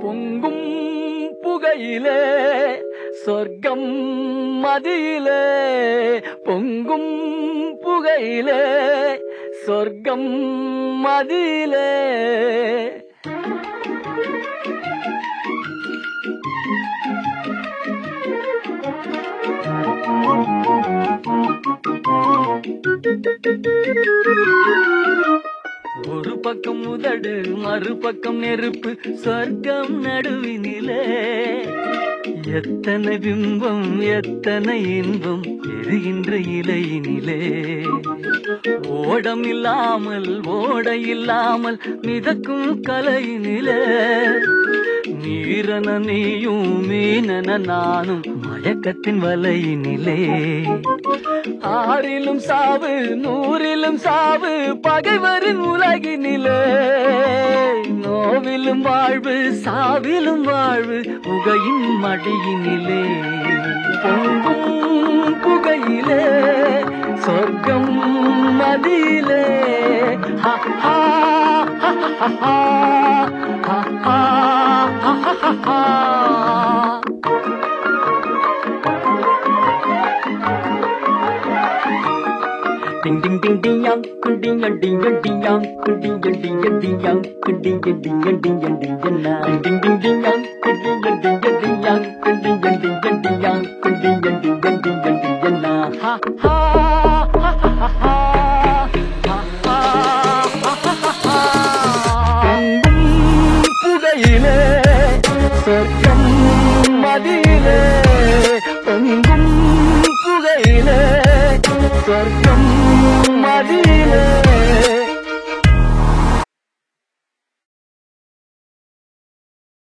பொங்கும் புகையிலே சொர்க்கம் மதியிலே பொங்கும் புகையிலே சொர்க்கம் மதியிலே ஒரு பக்கம் உதடு மறுபக்கம் நெருப்பு சொர்க்கம் நடுவினிலே எத்தனை பிம்பம் எத்தனை இன்பம் எரிகின்ற இலையினிலே ஓடம் இல்லாமல் ஓட இல்லாமல் மிதக்கும் கலையினிலே நீரன நீயும் மீனன நானும் மயக்கத்தின் வலையினிலே ஆறிலும் சாவு நூறிலும் சாவு பகைவரின் உலகினிலே நோவிலும் வாழ்வு சாவிலும் வாழ்வு புகையின் மடியினிலே பொங்கும் புகையிலே சொர்க்கம் மதியிலே ஹா, ஹா, ஹா, ஹா, ஹா, ஹா, ஹா, ஹா, ஹா, ஹா, ஹா. Ding ding ding ding yang, ding yang ding yang ding yang, ding yang ding yang ding yang, ding yang ding yang ding yang ding yang na. Ding ding ding ding yang, ding yang ding yang ding yang, ding yang ding yang ding yang, ding yang ding yang ding yang ding yang na. Ha ha ha ha ha ha.